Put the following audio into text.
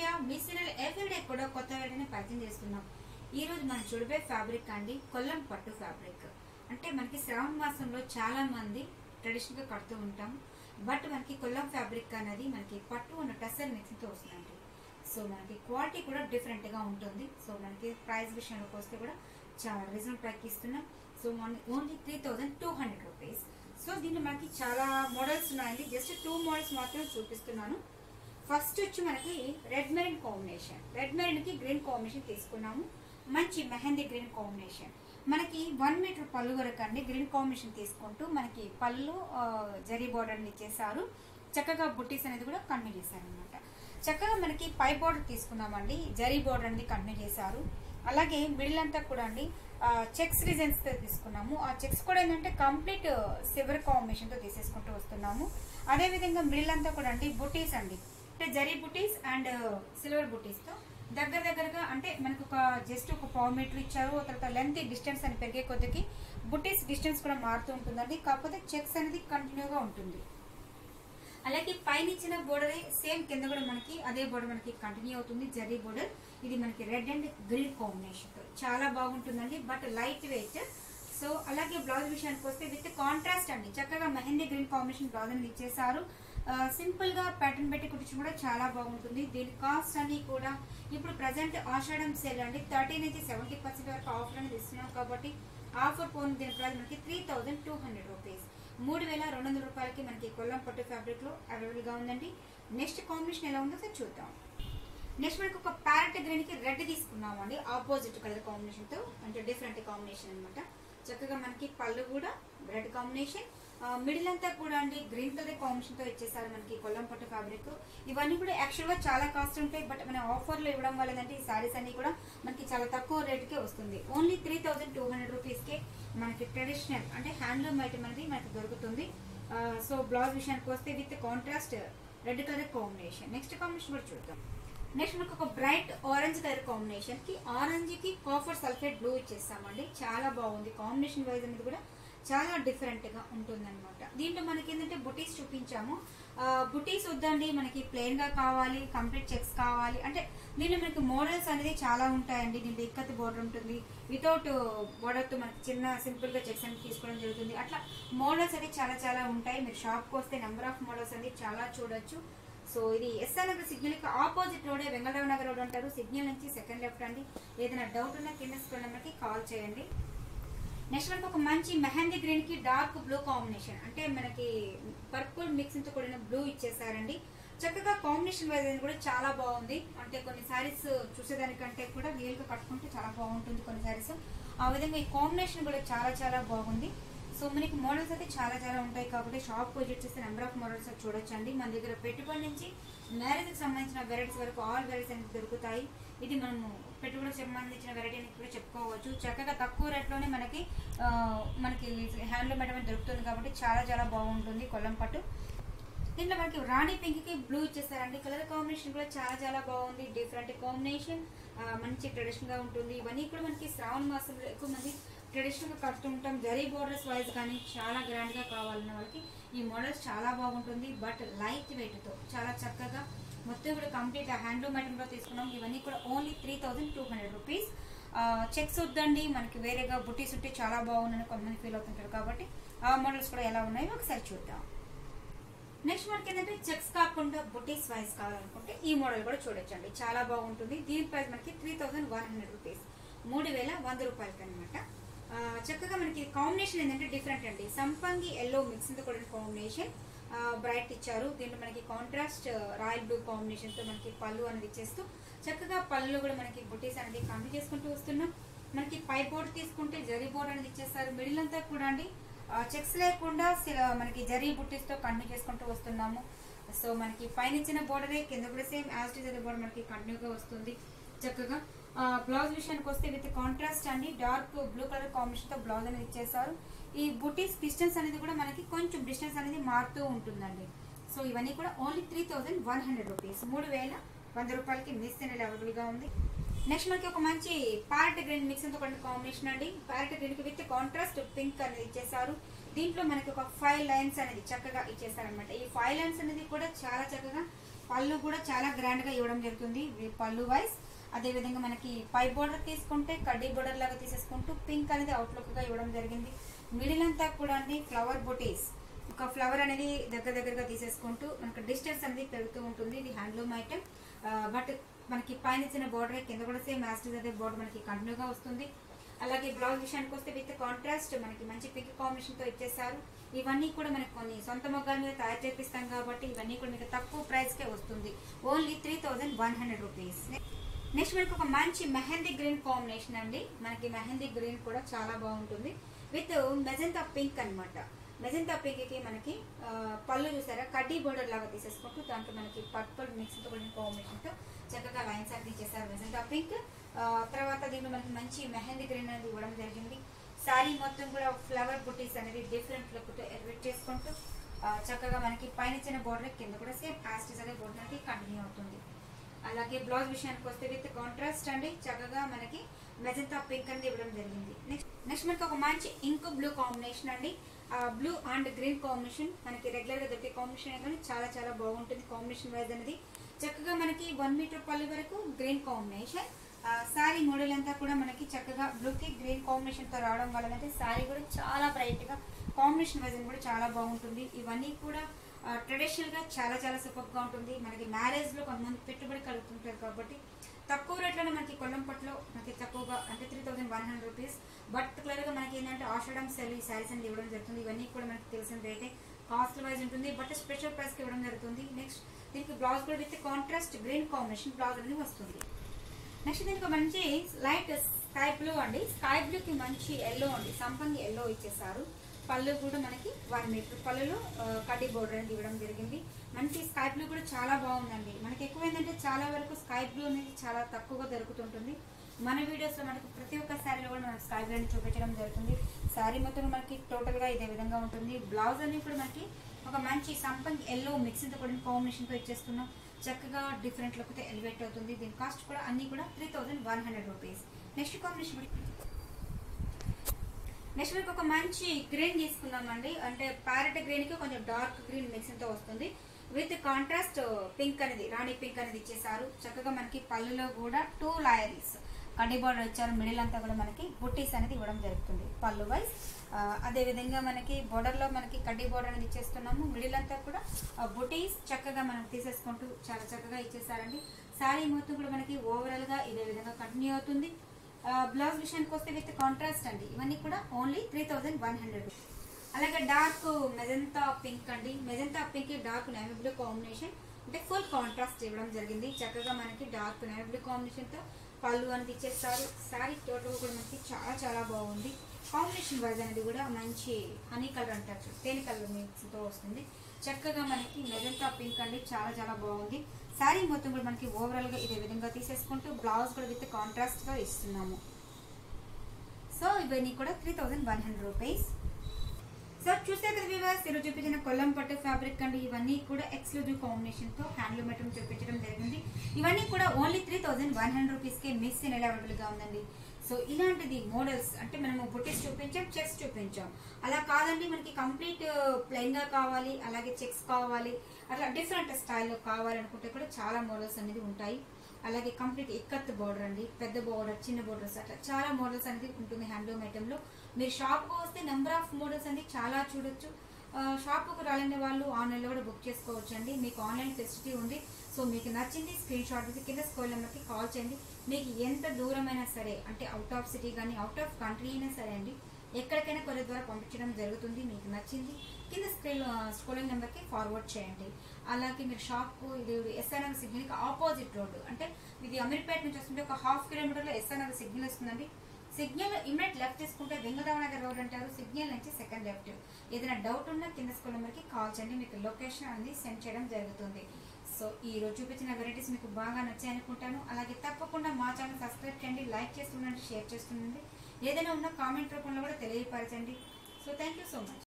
మీ serial everyday కూడా కొత్త వేడిని పరిచయం చేస్తున్నాం ఈ రోజు మనం చూడబోయే ఫ్యాబ్రిక్ అండి కొల్లం పట్టు ఫ్యాబ్రిక్ అంటే మనకి శ్రావణ మాసంలో చాలా మంది ట్రెడిషనల్ గా కడుతూ ఉంటాం బట్ మనకి కొల్లం ఫ్యాబ్రిక్ అనేది మనకి పట్టు ఉన్న టసర్ మిక్సింగ్ తో వస్తుందండి సో మనకి క్వాలిటీ కూడా డిఫరెంట్ గా ఉంటుంది సో మనకి ప్రైస్ విషయంలోకి వస్తే కూడా చాలా రీజనబుల్ ప్రైస్ ఇస్తున్నాం సో మన only three thousand two hundred rupees so దీంట్లో మనకి చాలా మోడల్స్ ఉన్నాయండి జస్ట్ టూ మోడల్స్ మాత్రమే చూపిస్తున్నాను ఫస్ట్ వచ్చి మనకి red maroon combination red maroon కి గ్రీన్ కాంబినేషన్ తీసుకున్నాము మంచి మెహందీ గ్రీన్ కాంబినేషన్ మనకి వన్ మీటర్ పళ్ళు వరకు అండి గ్రీన్ కాంబినేషన్ తీసుకుంటూ మనకి పళ్ళు ఆ, జరీ బోర్డర్ ఇచ్చేసారు చక్కగా బుట్టీస్ అనేది కూడా కంటిన్యూ చేశారు అనమాట చక్కగా మనకి పై బోర్డర్ తీసుకున్నామండి జరీ బోర్డర్ అనేది కంటిన్యూ చేశారు అలాగే మిడిల్ అంతా కూడా అండి చెక్స్ డిజైన్స్ తో తీసుకున్నాము ఆ చెక్స్ కూడా ఏంటంటే కంప్లీట్ సిల్వర్ కాంబినేషన్ తో తీసేసుకుంటూ వస్తున్నాము అదే విధంగా మిడిల్ అంతా కూడా అండి బుటీస్ అండి అంటే జరీ బుటీస్ అండ్ సిల్వర్ బుటీస్ తో దగ్గర దగ్గరగా అంటే మనకు ఒక జస్ట్ ఒక పావు మీటర్ ఇచ్చారు ఆ తర్వాత లెంత్ డిస్టెన్స్ అని పెరిగే కొద్దికి బుటీస్ డిస్టెన్స్ కూడా మారుతూ ఉంటుందండి కాకపోతే చెక్స్ అనేది కంటిన్యూగా ఉంటుంది అలాగే పైన ఇచ్చిన బోర్డర్ సేమ్ కింద కూడా మనకి అదే బోర్డర్ మనకి కంటిన్యూ అవుతుంది జరీ బోర్డర్ ఇది మనకి రెడ్ అండ్ గ్రీన్ కాంబినేషన్ తో చాలా బాగుంటుందండి బట్ లైట్ వెయిట్ సో అలాగే బ్లౌజ్ విషయానికి వస్తే విత్ కాంట్రాస్ట్ అండి చక్కగా మెహందీ గ్రీన్ కాంబినేషన్ బ్లౌజ్ అనేది ఇచ్చేసారు సింపుల్ గా ప్యాటర్న్ పెట్టి కుట్టించడం కూడా చాలా బాగుంటుంది దీని కాస్ట్ అని కూడా ఇప్పుడు ప్రజెంట్ ఆషాఢం సేల్ అండి థర్టీ నుంచి సెవెంటీ పర్సెంట్ వరకు ఆఫర్ అనేది ఇస్తున్నాం కాబట్టి ఆఫర్ పోన్ దీని ప్రైస్ మనకి three thousand two hundred rupees మూడు వేల రెండు వందల రూపాయలకి మనకి కొల్లం పట్టు ఫ్యాబ్రిక్ లో అవైలబుల్ గా ఉందండి నెక్స్ట్ కాంబినేషన్ ఎలా ఉందో సార్ చూద్దాం నెక్స్ట్ మనకి ఒక ప్యారెట్ గ్రీన్ కి రెడ్ తీసుకున్నాం అండి ఆపోజిట్ కలర్ కాంబినేషన్ తో అంటే డిఫరెంట్ కాంబినేషన్ అన్నమాట చక్కగా మనకి పళ్ళు కూడా రెడ్ కాంబినేషన్ మిడిల్ అంతా కూడా అండి గ్రీన్ కలర్ కాంబినేషన్ తో ఇచ్చేసారు మనకి కొల్లం పట్టు ఫ్యాబ్రిక్ ఇవన్నీ కూడా యాక్చువల్ గా చాలా కాస్ట్ ఉంటాయి బట్ మన ఆఫర్ లో ఇవ్వడం వల్ల ఏంటంటే ఈ సారీస్ అన్ని కూడా మనకి చాలా తక్కువ రేట్ కే వస్తుంది only three thousand two hundred rupees కే మనకి ట్రెడిషనల్ అంటే హ్యాండ్లూమ్ ఐటమ్ అనేది మనకి దొరుకుతుంది సో బ్లౌజ్ విషయానికి వస్తే with contrast red colour combination next combination కూడా చూద్దాం నెక్స్ట్ మనకు ఒక బ్రైట్ ఆరెంజ్ కలర్ కాంబినేషన్ కి ఆరెంజ్ కి కాఫర్ సల్ఫేట్ బ్లూ ఇచ్చేస్తామండి చాలా బాగుంది కాంబినేషన్ వైజ్ అనేది కూడా చాలా డిఫరెంట్ గా ఉంటుంది అనమాట దీంట్లో మనకి ఏంటంటే బుటీస్ చూపించాము బుటీస్ వద్దండి మనకి ప్లెయిన్ గా కావాలి కంప్లీట్ చెక్స్ కావాలి అంటే దీంట్లో మనకి మోడల్స్ అనేది చాలా ఉంటాయండి దీంట్లో ఇక్కత్ బోర్డర్ ఉంటుంది వితౌట్ బోర్డర్ తో మనకి చిన్న సింపుల్ గా చెక్స్ అనేది తీసుకోవడం జరుగుతుంది అట్లా మోడల్స్ అనేది చాలా చాలా ఉంటాయి మీరు షాప్ కి వస్తే నెంబర్ ఆఫ్ మోడల్స్ అనేది చాలా చూడొచ్చు సో ఇది ఎస్ఆర్ నగర్ సిగ్నల్ కి ఆపోజిట్ రోడే వెంగళరావు నగర్ రోడ్ అంటారు సిగ్నల్ నుంచి సెకండ్ లెఫ్ట్ అండి ఏదైనా డౌట్ ఉన్నా కింద స్క్రోల్ నెంబర్ కి కాల్ చేయండి నెక్స్ట్ మనకి ఒక మంచి మెహందీ గ్రీన్ కి డార్క్ బ్లూ కాంబినేషన్ అంటే మనకి పర్పుల్ మిక్సింగ్ తో కూడిన బ్లూ ఇచ్చేసారండి చక్కగా కాంబినేషన్ వైజ్ అనేది కూడా చాలా బాగుంది అంటే కొన్ని సారీస్ చూసేదానికంటే కూడా రియల్ గా కట్టుకుంటే చాలా బాగుంటుంది కొన్ని సారీస్ ఆ విధంగా ఈ కాంబినేషన్ కూడా చాలా చాలా బాగుంది సో మనకి మోడల్స్ అయితే చాలా చాలా ఉంటాయి కాబట్టి షాప్ విజిట్ చేస్తే నెంబర్ ఆఫ్ మోడల్స్ చూడొచ్చండి మన దగ్గర పెట్టుబడి నుంచి మ్యారేజ్ కి సంబంధించిన వెరైటీస్ వరకు ఆల్ వెరైటీస్ అనేది దొరుకుతాయి ఇది మనము పెట్టుబడికి సంబంధించిన వెరైటీ అని కూడా చెప్పుకోవచ్చు చక్కగా తక్కువ రేట్లోనే మనకి ఆ, మనకి హ్యాండ్లూమ్ ఐటమ్ దొరుకుతుంది కాబట్టి చాలా చాలా బాగుంటుంది కొల్లం పట్టు దీంట్లో మనకి రాణి పింక్ కి బ్లూ ఇచ్చేస్తారండి కలర్ కాంబినేషన్ కూడా చాలా చాలా బాగుంది డిఫరెంట్ కాంబినేషన్ మంచి ట్రెడిషనల్ గా ఉంటుంది ఇవన్నీ కూడా మనకి శ్రావణ మాసంలో ఎక్కువ మంది ట్రెడిషనల్ గా కడుతుంటాం జరీ బోర్డర్స్ వైజ్ కానీ చాలా గ్రాండ్ గా కావాలన్న వాళ్ళకి ఈ మోడల్స్ చాలా బాగుంటుంది బట్ లైట్ వెయిట్ తో చాలా చక్కగా మొత్తం కూడా కంప్లీట్ హ్యాండ్లూమ్ ఐటమ్ లో తీసుకున్నాం ఇవన్నీ కూడా only three thousand two hundred rupees checks వద్దండి మనకి వేరేగా బుట్టీస్ ఉంటే చాలా బాగుందని కొంతమంది ఫీల్ అవుతుంటారు కాబట్టి ఆ మోడల్స్ కూడా ఎలా ఉన్నాయో ఒకసారి చూద్దాం నెక్స్ట్ మనకి ఏంటంటే చెక్స్ కాకుండా బుటీస్ వైజ్ కావాలనుకుంటే ఈ మోడల్ కూడా చూడొచ్చండి చాలా బాగుంటుంది దీని ప్రైస్ మనకి three thousand one hundred rupees మూడు వేల వంద రూపాయలకి అనమాట చక్కగా మనకి కాంబినేషన్ ఏంటంటే డిఫరెంట్ అండి సంపంగి ఎల్లో మిక్స్ తో కూడిన కాంబినేషన్ బ్రైట్ ఇచ్చారు దీంట్లో మనకి కాంట్రాస్ట్ రాయల్ బ్లూ కాంబినేషన్ తో మనకి పళ్ళు అనేది ఇచ్చేస్తూ చక్కగా పళ్ళు కూడా మనకి బుటీస్ అనేది కంప్లీట్ చేసుకుంటూ వస్తున్నాం మనకి పై బోర్డ్ తీసుకుంటే జరీ బోర్డ్ అనేది ఇచ్చేస్తారు మిడిల్ అంతా కూడా అండి చెక్స్ లేకుండా సి- మనకి జరీ బుట్టీస్ తో కంటిన్యూ చేసుకుంటూ వస్తున్నాము సో మనకి పైన ఇచ్చిన బోర్డరే కింద కూడా సేమ్ యాజ్ జరీ బోర్డర్ మనకి కంటిన్యూగా వస్తుంది చక్కగా బ్లౌజ్ విషయానికి వస్తే విత్ కాంట్రాస్ట్ అండి డార్క్ బ్లూ కలర్ కాంబినేషన్ తో బ్లౌజ్ అనేది ఇచ్చేసారు ఈ బుటీస్ డిస్టెన్స్ అనేది కూడా మనకి కొంచెం డిస్టెన్స్ అనేది మారుతూ ఉంటుందండి సో ఇవన్నీ కూడా only three thousand one hundred rupees మూడు వేల వంద రూపాయలకి మిస్ అనేది అవైలబుల్ గా ఉంది నెక్స్ట్ మనకి ఒక మంచి ప్యారెట్ గ్రీన్ మిక్స్ తో కొన్ని కాంబినేషన్ అండి ప్యారెట్ గ్రీన్ కి విత్ కాంట్రాస్ట్ పింక్ అనేది ఇచ్చేసారు దీంట్లో మనకి ఒక ఫైవ్ లైన్స్ అనేది చక్కగా ఇచ్చేసారు అనమాట ఈ ఫైవ్ లైన్స్ అనేది కూడా చాలా చక్కగా పళ్ళు కూడా చాలా గ్రాండ్ గా ఇవ్వడం జరుగుతుంది ఇవి పళ్ళు వైజ్ అదే విధంగా మనకి పై బోర్డర్ తీసుకుంటే కడ్డీ బోర్డర్ లాగా తీసేసుకుంటూ పింక్ అనేది అవుట్లుక్ గా ఇవ్వడం జరిగింది మిడిల్ అంతా కూడా అండి ఫ్లవర్ బొటీస్ ఒక ఫ్లవర్ అనేది దగ్గర దగ్గరగా తీసేసుకుంటూ మనకి డిస్టెన్స్ అనేది పెరుగుతూ ఉంటుంది ఇది హ్యాండ్లూమ్ ఐటమ్ బట్ మనకి పైన ఇచ్చిన బోర్డర్ కింద కూడా సేమ్ యాస్టిజ్ అదే బోర్డర్ మనకి కంటిన్యూగా వస్తుంది అలాగే బ్లౌజ్ విషయానికి వస్తే విత్ కాంట్రాస్ట్ మనకి మంచి పింక్ కాంబినేషన్ తో ఇచ్చేసారు ఇవన్నీ కూడా మనకి కొన్ని సొంత మొగ్గాల మీద తయారు చేపిస్తాం కాబట్టి ఇవన్నీ కూడా మీకు తక్కువ ప్రైస్ కే వస్తుంది only three thousand one hundred rupees next మనకి ఒక మంచి మెహందీ గ్రీన్ కాంబినేషన్ అండి మనకి మెహందీ గ్రీన్ కూడా చాలా బాగుంటుంది విత్ మెజంతా పింక్ అన్నమాట మెజంతా పింక్ కి మనకి ఆ, పళ్ళు చూసారా కడ్డీ బోర్డర్ లాగా తీసేసుకుంటూ దాంట్లో మనకి పర్పుల్ మిక్స్ తో కూడిన కాంబినేషన్ తో చక్కగా లైన్స్ అనేది ఇచ్చేసారు మెజంతా పింక్ ఆ, తర్వాత దీంట్లో మనకి మంచి మెహందీ గ్రీన్ అనేది ఇవ్వడం జరిగింది శారీ మొత్తం కూడా ఫ్లవర్ బుటీస్ అనేది డిఫరెంట్ లుక్ తో ఎలివేట్ చేసుకుంటూ ఆ, చక్కగా మనకి పైన ఇచ్చిన బోర్డర్ కింద కూడా సేమ్ యాస్టిస్ అనే బోర్డర్ అనేది కంటిన్యూ అవుతుంది అలాగే బ్లౌజ్ విషయానికి వస్తే విత్ కాంట్రాస్ట్ అండి చక్కగా మనకి మెజంతా పింక్ అనేది ఇవ్వడం జరిగింది నెక్స్ట్ నెక్స్ట్ మనకి ఒక మంచి ఇంక్ బ్లూ కాంబినేషన్ అండి బ్లూ అండ్ గ్రీన్ కాంబినేషన్ మనకి రెగ్యులర్ గా దొరికే కాంబినేషన్ కానీ చాలా చాలా బాగుంటుంది కాంబినేషన్ వైజ్ అనేది చక్కగా మనకి వన్ మీటర్ పళ్ళు వరకు గ్రీన్ కాంబినేషన్ సారీ మోడల్ అంతా కూడా మనకి చక్కగా బ్లూ కి గ్రీన్ కాంబినేషన్ తో రావడం వల్ల అంటే సారీ కూడా చాలా బ్రైట్ గా కాంబినేషన్ వైజ్ కూడా చాలా బాగుంటుంది ఇవన్నీ కూడా ట్రెడిషనల్ గా చాలా చాలా సూపర్ గా ఉంటుంది మనకి మ్యారేజ్ లో కొంతమంది పెట్టుబడి కలుగుతుంటారు కాబట్టి తక్కువ రేట్లోనే మనకి కొల్లంపట్లో మనకి తక్కువగా అంటే three thousand one hundred rupees particular గా మనకి ఏంటంటే ఆషాఢం సెల్ ఈ శారీస్ అనేది ఇవ్వడం జరుగుతుంది ఇవన్నీ కూడా మనకి తెలిసిన రేటే కాస్ట్ వైజ్ ఉంటుంది బట్ స్పెషల్ ప్రైస్ కి ఇవ్వడం జరుగుతుంది నెక్స్ట్ దీనికి బ్లౌజ్ కూడా with contrast green combination blouse అనేది వస్తుంది నెక్స్ట్ దీనికి మంచి లైట్ స్కై బ్లూ అండి స్కై బ్లూ కి మంచి ఎల్లో అండి సంపంగి ఎల్లో ఇచ్చేసారు పళ్ళు కూడా మనకి వన్ మీటర్ పళ్ళులో ఆ, కడ్డీ బోర్డర్ అనేది ఇవ్వడం జరిగింది మంచి స్కై బ్లూ కూడా చాలా బాగుందండి మనకి ఎక్కువ ఏంటంటే చాలా వరకు స్కై బ్లూ అనేది చాలా తక్కువగా దొరుకుతుంటుంది మన వీడియోస్ లో మనకి ప్రతి ఒక్క శారీలో కూడా మనకి స్కై బ్లూ అనేది చూపించడం జరుగుతుంది శారీ మొత్తం మనకి టోటల్ గా ఇదే విధంగా ఉంటుంది బ్లౌజ్ అనేది కూడా మనకి ఒక మంచి సంపంగి ఎల్లో మిక్సింగ్ తో కూడిన కాంబినేషన్ తో ఇచ్చేస్తున్నాం చక్కగా డిఫరెంట్ లుక్ తో ఎలివేట్ అవుతుంది దీని కాస్ట్ కూడా అన్ని కూడా three thousand one hundred rupees next combination next week ఒక మంచి గ్రీన్ తీసుకున్నామండి అంటే ప్యారెట్ గ్రీన్ కి కొంచెం డార్క్ గ్రీన్ మిక్సింగ్ తో వస్తుంది విత్ కాంట్రాస్ట్ పింక్ అనేది రాణి పింక్ అనేది ఇచ్చేసారు చక్కగా మనకి పళ్ళులో కూడా టూ లాయరీస్ కడ్డీ బార్డర్ ఇచ్చారు మిడిల్ అంతా కూడా మనకి బుట్టీస్ అనేది ఇవ్వడం జరుగుతుంది పళ్ళు వైజ్ అదే విధంగా మనకి బోర్డర్ లో మనకి కడ్డీ బార్డర్ అనేది ఇచ్చేస్తున్నాము మిడిల్ అంతా కూడా బుటీస్ చక్కగా మనం తీసేసుకుంటూ చాలా చక్కగా ఇచ్చేసారండి శారీ మొత్తం కూడా మనకి ఓవరాల్ గా ఇదే విధంగా కంటిన్యూ అవుతుంది బ్లౌజ్ విషయానికి వస్తే విత్ కాంట్రాస్ట్ అండి ఇవన్నీ కూడా only three thousand one hundred అలాగే డార్క్ మెజంతా పింక్ అండి magenta pink dark navy blue combination అంటే ఫుల్ కాంట్రాస్ట్ ఇవ్వడం జరిగింది చక్కగా మనకి డార్క్ నేవీ బ్లూ కాంబినేషన్ తో పళ్ళు అనేది ఇచ్చేస్తారు శారీ టోటల్ కూడా మనకి చాలా చాలా బాగుంది కాంబినేషన్ వైజ్ అనేది కూడా మంచి హనీ కలర్ అంటారు చూడు, తేనె కలర్ మిక్స్ తో వస్తుంది చక్కగా మనకి మెజంతా పింక్ అండి చాలా చాలా బాగుంది శారీ మొత్తం కూడా మనకి ఓవరాల్ గా ఇదే విధంగా తీసేసుకుంటూ బ్లౌజ్ కూడా విత్ కాంట్రాస్ట్ గా ఇస్తున్నాము సో ఇవన్నీ కూడా three thousand one hundred rupees so చూసే కదా వివాస్ ఈరోజు చూపించిన కొల్లం పట్టు ఫ్యాబ్రిక్ అండి ఇవన్నీ కూడా ఎక్స్క్లూజివ్ కాంబినేషన్ తో హ్యాండ్లూమ్ ఐటమ్ చూపించడం జరిగింది ఇవన్నీ కూడా only three thousand one hundred rupees కే మిస్ అనేది అవైలబుల్ గా ఉందండి సో ఇలాంటిది మోడల్స్ అంటే మనము బుటీస్ చూపించాం చెక్స్ చూపించాం అలా కాదండి మనకి కంప్లీట్ ప్లెయిన్ గా కావాలి అలాగే చెక్స్ కావాలి అట్లా డిఫరెంట్ స్టైల్లో కావాలనుకుంటే కూడా చాలా మోడల్స్ అనేది ఉంటాయి అలాగే కంప్లీట్ ఇక్కత్ బోర్డర్ అండి పెద్ద బోర్డర్ చిన్న బోర్డర్స్ అట్లా చాలా మోడల్స్ అనేది ఉంటుంది హ్యాండ్లూమ్ ఐటమ్ లో మీరు షాప్ కు వస్తే నెంబర్ ఆఫ్ మోడల్స్ అనేది చాలా చూడొచ్చు షాప్కు రాలేని వాళ్ళు ఆన్లైన్ లో కూడా బుక్ చేసుకోవచ్చు అండి మీకు ఆన్లైన్ ఫెసిలిటీ ఉంది సో మీకు నచ్చింది స్క్రీన్ షాట్ తీసి కింద స్కూల్ నెంబర్కి కాల్ చేయండి మీకు ఎంత దూరమైనా సరే అంటే అవుట్ ఆఫ్ సిటీ కానీ అవుట్ ఆఫ్ కంట్రీ అయినా సరే అండి ఎక్కడికైనా కొరియర్ ద్వారా పంపించడం జరుగుతుంది మీకు నచ్చింది కింద స్క్రీన్ స్కూలింగ్ నెంబర్కి ఫార్వర్డ్ చేయండి అలాగే మీరు షాప్కు ఇది ఎస్ఆర్నగర్ సిగ్నల్కి ఆపోజిట్ రోడ్డు అంటే ఇది అమీర్పేట నుంచి వస్తుంటే ఒక హాఫ్ కిలోమీటర్లో ఎస్ఆర్నగర్ సిగ్నల్ వస్తుందండి సిగ్నల్ ఇమ్మీడియట్ లెఫ్ట్ తీసుకుంటే వెంగళరావు నగర్ రోడ్ అంటారు సిగ్నల్ నుంచి సెకండ్ లెఫ్ట్ ఏదైనా డౌట్ ఉన్నా కింద స్కూల్ నెంబర్కి కాల్ చేయండి మీకు లొకేషన్ అనేది సెండ్ చేయడం జరుగుతుంది సో ఈ రోజు చూపించిన వెరైటీస్ మీకు బాగా నచ్చాయి అనుకుంటాను అలాగే తప్పకుండా మా ఛానల్ సబ్స్క్రైబ్ చేయండి లైక్ చేస్తుండండి షేర్ చేస్తుండండి ఏదైనా ఉన్నా కామెంట్ రూపంలో కూడా తెలియపరచండి so thank you so much